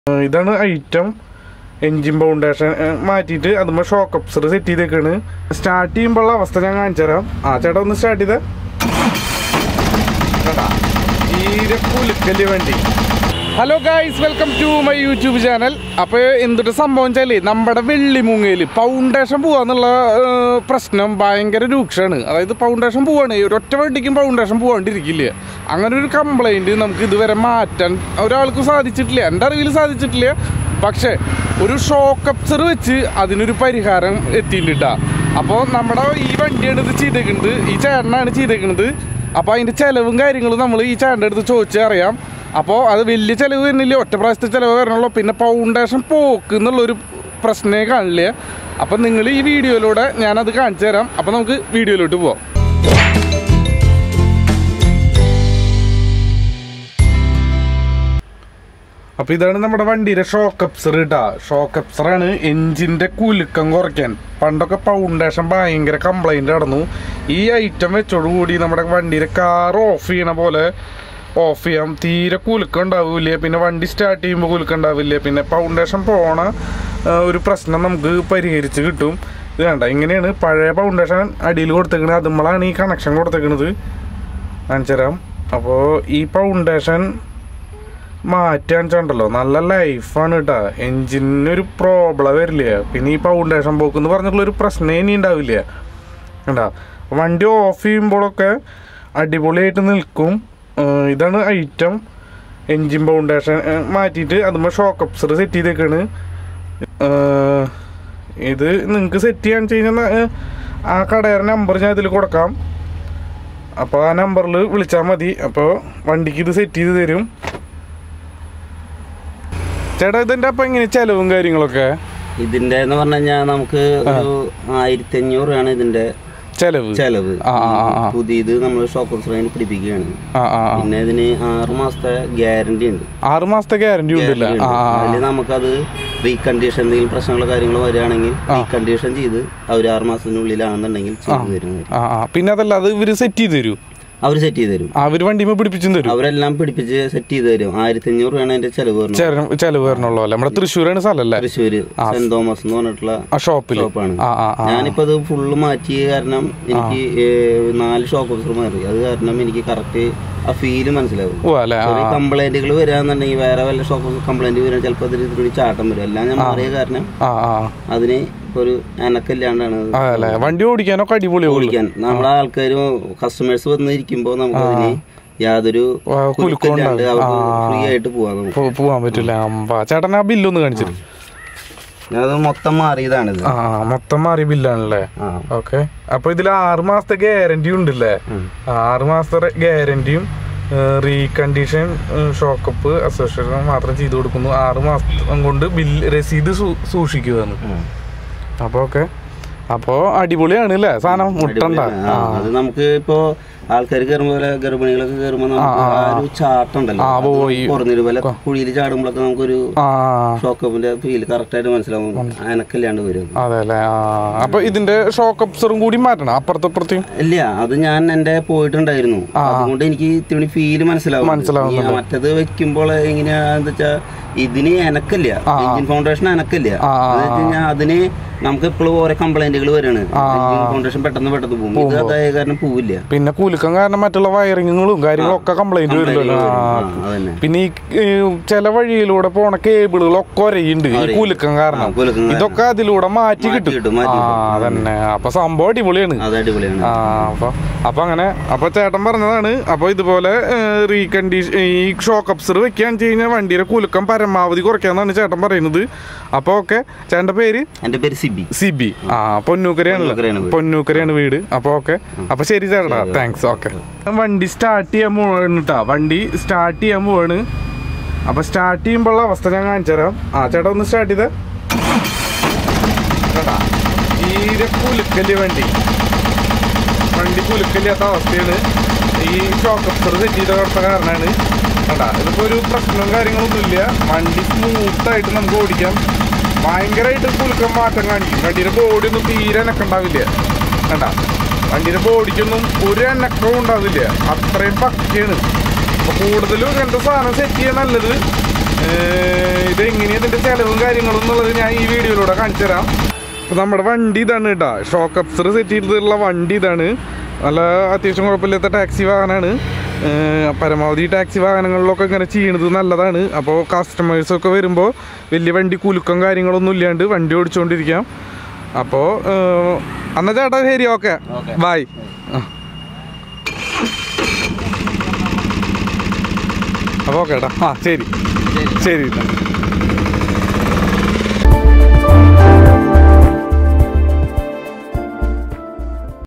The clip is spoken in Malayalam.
ഇതാണ് ഐറ്റം എൻജിൻ ഫൗണ്ടേഷൻ മാറ്റിയിട്ട് അതുമ്പോൾ ഷോക്ക് അപ്സർ സെറ്റ് ചെയ്തേക്കാണ് സ്റ്റാർട്ട് ചെയ്യുമ്പോഴുള്ള അവസ്ഥ ഞാൻ കാണിച്ചു തരാം ആ ചേട്ടാ ഒന്ന് സ്റ്റാർട്ട് ചെയ്തേ കേട്ടാ തീരെ കുലുക്കല് വണ്ടി hello guys welcome to my YouTube channel അപ്പോൾ എന്തിട്ട് സംഭവം വെച്ചാൽ നമ്മുടെ വെള്ളിമുങ്ങയിൽ ഫൗണ്ടേഷൻ പോവാന്നുള്ള ഏർ, പ്രശ്നം ഭയങ്കര രൂക്ഷമാണ് അതായത് ഫൗണ്ടേഷൻ പോവാണ് ഒരൊറ്റ വണ്ടിക്കും ഫൗണ്ടേഷൻ പോകാണ്ടിരിക്കില്ല അങ്ങനെ ഒരു കംപ്ലൈൻറ്റ് നമുക്ക് ഇതുവരെ മാറ്റാൻ ഒരാൾക്കും സാധിച്ചിട്ടില്ല എൻ്റെ അറിവിൽ സാധിച്ചിട്ടില്ല പക്ഷേ ഒരു ഷോക്ക് അപ്സർ വെച്ച് അതിനൊരു പരിഹാരം എത്തിയിട്ടാ അപ്പോൾ നമ്മുടെ ഈ വണ്ടിയാണ് ഇത് ചെയ്തേക്കുന്നത് ഈ ചേട്ടനാണ് ചെയ്തേക്കുന്നത് അപ്പോൾ അതിൻ്റെ ചിലവും കാര്യങ്ങളും നമ്മൾ ഈ ചേട്ടൻ്റെ അടുത്ത് ചോദിച്ച് അറിയാം അപ്പോൾ അത് വലിയ ചിലവ് വരുന്നില്ല ഒറ്റ പ്രാവശ്യത്തെ ചിലവ് വരണുള്ളൂ പിന്നെ ഫൗണ്ടേഷൻ പോക്ക് എന്നുള്ളൊരു പ്രശ്നമേ കാണില്ല അപ്പം നിങ്ങൾ ഈ വീഡിയോയിലൂടെ ഞാനത് കാണിച്ചു തരാം അപ്പോൾ നമുക്ക് വീഡിയോയിലോട്ട് പോവാം അപ്പോൾ ഇതാണ് നമ്മുടെ വണ്ടിയുടെ ഷോക്ക് അപ്സർ കേട്ടാ ഷോക്ക് അപ്സറാണ് എഞ്ചിൻ്റെ കുലുക്കം കുറയ്ക്കാൻ പണ്ടൊക്കെ ഫൗണ്ടേഷൻ ഭയങ്കര കംപ്ലൈൻറ്റ് നടന്നു ഈ ഐറ്റം വെച്ചോടുകൂടി നമ്മുടെ വണ്ടിയുടെ കാർ ഓഫ് ചെയ്യണ പോലെ ഓഫ് ചെയ്യാം തീരെ കുലുക്കം ഉണ്ടാവില്ല പിന്നെ വണ്ടി സ്റ്റാർട്ട് ചെയ്യുമ്പോൾ കുലുക്കം ഉണ്ടാവില്ല പിന്നെ ഫൗണ്ടേഷൻ പോണ ആ, ഒരു പ്രശ്നം നമുക്ക് പരിഹരിച്ച് കിട്ടും ഇത് വേണ്ട ഇങ്ങനെയാണ് പഴയ ഫൗണ്ടേഷൻ അടിയിൽ കൊടുത്തേക്കണത് അതുമ്പോഴാണ് ഈ കണക്ഷൻ കൊടുത്തേക്കണത് കാണിച്ചു തരാം അപ്പോൾ ഈ ഫൗണ്ടേഷൻ മാറ്റാൻ വെച്ചിട്ടുണ്ടല്ലോ നല്ല ലൈഫാണ് കേട്ടാ എൻജിനൊരു പ്രോബ്ലം വരില്ല പിന്നെ ഈ ഫൗണ്ടേഷൻ പോക്ക് എന്ന് പറഞ്ഞിട്ടുള്ള ഒരു പ്രശ്നമേ ഇനി ഉണ്ടാവില്ല കണ്ടാ വണ്ടി ഓഫ് ചെയ്യുമ്പോഴൊക്കെ അടിപൊളിയായിട്ട് നിൽക്കും ഏർ ഇതാണ് ഐറ്റം എൻജിൻ ഫൗണ്ടേഷൻ മാറ്റിയിട്ട് അതുമ്പോൾ ഷോക്ക് അപ്സർ സെറ്റ് ചെയ്തേക്കാണ് ഏർ ഇത് നിങ്ങൾക്ക് സെറ്റ് ചെയ്യാൻ കഴിഞ്ഞാൽ ആ കടയുടെ നമ്പർ ഞാൻ ഇതിൽ കൊടുക്കാം അപ്പോൾ ആ നമ്പറിൽ വിളിച്ചാൽ മതി അപ്പോൾ വണ്ടിക്ക് ഇത് സെറ്റ് ചെയ്ത് തരും ചേട്ടാ ഇതിന്റെ അപ്പൊ എങ്ങനെ ചെലവും കാര്യങ്ങളൊക്കെ ഇതിന്റെ എന്ന് പറഞ്ഞു കഴിഞ്ഞാൽ നമുക്ക് ഒരു ആയിരത്തി അഞ്ഞൂറാണ് ഇതിന്റെ ചെലവ് ചെലവ് ആ, ആ, ആ, ആ. പുതിയത് നമ്മൾ ഷോക്ക് ഓപ്സറിന് പിടിപ്പിക്കുകയാണ് ആ ആ ആ. പിന്നെ ഇതിന് ആറ് മാസത്തെ ഗ്യാരണ്ടി ഉണ്ട് ആറ് മാസത്തെ ഗ്യാരണ്ടി ഉണ്ടല്ലേ ആ ആ, ആ. അതിൽ നമുക്കത് റീകണ്ടീഷൻ എന്തെങ്കിലും പ്രശ്നങ്ങളോ കാര്യങ്ങളോ വരികയാണെങ്കിൽ റീകണ്ടീഷൻ ചെയ്ത് അവർ ആറ് മാസത്തിനുള്ളിലാണെന്നുണ്ടെങ്കിൽ ചെയ്തു തരും അവര്. ആ ആ പിന്നെ അതല്ല അത് ഇവര് സെറ്റ് ചെയ്ത് തരൂ അവര് സെറ്റ് ചെയ്ത് തരും അവര് വണ്ടിമേ പിടിപ്പിച്ചും തരും അവരെല്ലാം പിടിപ്പിച്ച് സെറ്റ് ചെയ്ത് തരും ആയിരത്തി അഞ്ഞൂറ് രൂപയാണ് അതിന്റെ ചെലവ് വരുന്നത് ചെല- ചെലവ് വരണല്ലോ അല്ലേ നമ്മുടെ തൃശ്ശൂരാണ് സ്ഥലല്ലേ തൃശ്ശൂര് സെന്റ് തോമസ് എന്ന് പറഞ്ഞിട്ടുള്ള ആ ഷോപ്പില് ഷോപ്പാണ് ആ ആ ആ ഞാനിപ്പോ അത് ഫുള്ള് മാറ്റിയ കാരണം എനിക്ക് ഏഹ്, നാല് ഷോപ്പ് ഓഫീസർ മാറി അത് കാരണം എനിക്ക് കറക്റ്റ് ആ ഫീല് മനസ്സിലാവും ഓ അല്ലേ ആ ചെറിയ കംപ്ലൈന്റുകൾ വരാന്നുണ്ടെങ്കിൽ വേറെ വല്ല ഷോപ്പ് കംപ്ലൈന്റ് വരാൻ ചിലപ്പോൾ അതിൽ ഇതിലൂടെ ചാട്ടം വരും എല്ലാം ഞാൻ മാറിയ കാരണം ആ ആ അതിന് ഒരു അനക്കല്ലാണ്ടാണ് അത് ആ അല്ലേ വണ്ടി ഓടിക്കാനൊക്കെ അടിപൊളിയാവുള്ളൂ ഓടിക്കാൻ നമ്മുടെ ആൾക്കാർ കസ്റ്റമേഴ്സ് വന്നിരിക്കുമ്പോൾ നമുക്ക് അതിന് യാതൊരു ആ, കുലുക്കം കുലുക്കമില്ലാണ്ട് ഉണ്ടാവും. അവർക്ക് ഫ്രീ ആയിട്ട് പോവാം നമുക്ക് പോ- പോവാൻ പറ്റില്ല അമ്പാ ചേട്ടൻ ആ ബില്ലൊന്ന് കാണിച്ചിട്ട് അത് മൊത്തം മാറിയതാണിത് ആ ആ, മൊത്തം മാറി ബില്ലാണല്ലേ ആ ഓക്കെ അപ്പൊ ഇതിൽ ആറ് മാസത്തെ ഗ്യാരണ്ടി ഉണ്ടല്ലേ ഉം. ആറ് മാസത്തെ ഗ്യാരണ്ടിയും റീകണ്ടീഷൻ ഷോക്കപ്പ് അസോസിയേഷൻ മാത്രം ചെയ്തു കൊടുക്കുന്നു ആറ് മാസം കൊണ്ട് ബില്ല് രസീത് സൂ- സൂക്ഷിക്കുകയാണ് ഉം. അപ്പൊ ഓക്കെ അപ്പോ അടിപൊളിയാണ് അല്ലേ സാധനം മുട്ടണ്ട ആ, അത് നമുക്ക് ഇപ്പോ ആൾക്കാർ കയറുമ്പോ പോലെ ഗർഭിണികളൊക്കെ കയറുമ്പോ നമുക്ക് ആ ഒരു ചാട്ടം ഉണ്ടല്ലോ ആ, പോയി. കുറഞ്ഞൊരു പോലെ കുഴിയിൽ ചാടുമ്പോഴൊക്കെ നമുക്കൊരു ആ ഷോക്കപ്പിന്റെ ഫീൽ കറക്റ്റ് ആയിട്ട് മനസ്സിലാവും അനക്കല്ലാണ്ട് വരും അതെ അല്ലേ ആ അപ്പൊ ഇതിന്റെ ഷോക്ക് അപ്സറും കൂടി മാറ്റണം അപ്പുറത്തപ്പുറത്തേയും ഇല്ല അത് ഞാൻ എന്റെ പോയിട്ടുണ്ടായിരുന്നു അതുകൊണ്ട് എനിക്ക് ഇത്തിരി ഫീല് മനസ്സിലാവും മനസ്സിലാവുന്നുണ്ട്. ഈ മറ്റത് വെക്കുമ്പോൾ എങ്ങനെയാ എന്താ വെച്ചാ ഇതിന് എനക്കല്ല എഞ്ചിൻ ഫൗണ്ടേഷൻ എനക്കല്ല ആ, ആ, എന്ന് വെച്ച് കഴിഞ്ഞാൽ അതിന് നമുക്ക് എപ്പോഴും ഓരോ കംപ്ലൈന്റുകൾ വരാണ് എഞ്ചിൻ ഫൗണ്ടേഷൻ പെട്ടെന്ന് പെട്ടെന്ന് പോകും ഇത് അതായ കാരണം പോവില്ല പിന്നെ കുലുക്കം കാരണം മറ്റുള്ള വയറിങ്ങുകളും കാര്യങ്ങളും ഒക്കെ കംപ്ലൈന്റ് വരുമല്ലോ ആ ആ, അതന്നെ പിന്നെ ഈ ഈ ചില വഴിയിലൂടെ പോണ കേബിളുകളൊക്കെ ഒരയുണ്ട് ഈ കുലുക്കം കാരണം ആ, കുലുക്കം കാരണം. ഇതൊക്കെ അതിലൂടെ മാറ്റി കിട്ടും കിട്ടും, ആ മാറ്റി കിട്ടും. അതന്നെ അപ്പൊ സംഭവം അടിപൊളിയാണ് അത് അടിപൊളിയാണ് ആ അപ്പൊ അപ്പൊ അങ്ങനെ അപ്പൊ ചേട്ടൻ പറഞ്ഞതാണ് അപ്പൊ ഇതുപോലെ റീകണ്ടീഷൻ ഈ ഷോക്ക് അപ്സർ വെക്കാൻ കഴിഞ്ഞാൽ വണ്ടിയുടെ കുലുക്കം പരമാവധി കുറയ്ക്കാന്നാണ് ചേട്ടൻ പറയുന്നത് അപ്പൊ ഓക്കെ ചേട്ടന്റെ പേര് എന്റെ പേര് സിബി സിബി ആ പൊന്നൂക്കരയാണല്ലോ പൊന്നൂക്കരയാണ് വീട്. പൊന്നൂക്കരയാണ് വീട് അപ്പൊ ഓക്കെ അപ്പൊ ശരി ചേട്ടാ താങ്ക്സ് ഓക്കെ വണ്ടി സ്റ്റാർട്ട് ചെയ്യാൻ പോവാണ് കേട്ടാ വണ്ടി സ്റ്റാർട്ട് ചെയ്യാൻ പോവാണ് അപ്പൊ സ്റ്റാർട്ട് ചെയ്യുമ്പോഴുള്ള അവസ്ഥ ഞാൻ കാണിച്ചു തരാം ആ ചേട്ടാ ഒന്ന് സ്റ്റാർട്ട് ചെയ്തേ കേട്ടാ തീരെ കുലുക്കല് വണ്ടി വണ്ടി കുലുക്കല്ലാത്ത അവസ്ഥയാണ് ഈ ഷോക്ക് അപ്സർ സെറ്റ് ചെയ്ത കൊടുത്ത കാരണമാണ് കേട്ടാ ഇതിപ്പോ ഒരു പ്രശ്നവും കാര്യങ്ങളൊന്നുമില്ല വണ്ടി സ്മൂത്തായിട്ട് നമുക്ക് ഓടിക്കാം ഭയങ്കരമായിട്ട് കുലുക്കം മാറ്റം കാണിക്കും വണ്ടിയുടെ ബോഡി ഒന്നും തീരെ എനക്കുണ്ടാവില്ല കണ്ടാ വണ്ടിയുടെ ബോഡിക്കൊന്നും ഒരു എണ്ണക്കവും ഉണ്ടാവില്ല അത്രയും പക്കയാണ് അപ്പൊ കൂടുതലും ഇങ്ങനത്തെ സാധനം സെറ്റ് ചെയ്യാൻ നല്ലത് ഏഹ് ഇത് എങ്ങനെയാ ഇതിന്റെ ചെലവും കാര്യങ്ങളും എന്നുള്ളത് ഞാൻ ഈ വീഡിയോയിലൂടെ കാണിച്ചു തരാം ഇപ്പൊ നമ്മുടെ വണ്ടി ഇതാണ് കേട്ടോ ഷോക്ക് അപ്സർ സെറ്റ് ചെയ്തിട്ടുള്ള വണ്ടി ഇതാണ് നല്ല അത്യാവശ്യം കുഴപ്പമില്ലാത്ത ടാക്സി വാഹനമാണ് ഏഹ് പരമാവധി ടാക്സി വാഹനങ്ങളിലൊക്കെ ഇങ്ങനെ ചെയ്യണത് നല്ലതാണ് അപ്പോൾ കസ്റ്റമേഴ്സൊക്കെ വരുമ്പോൾ വലിയ വണ്ടി കുലുക്കം കാര്യങ്ങളൊന്നും ഇല്ലാണ്ട് വണ്ടി ഓടിച്ചുകൊണ്ടിരിക്കാം അപ്പോൾ എന്നാ ചേട്ടാ ശരി ഓക്കെ ഓക്കെ ബൈ അപ്പോൾ ഓക്കെ ഏട്ടാ ആ ശരി ശരി ശരി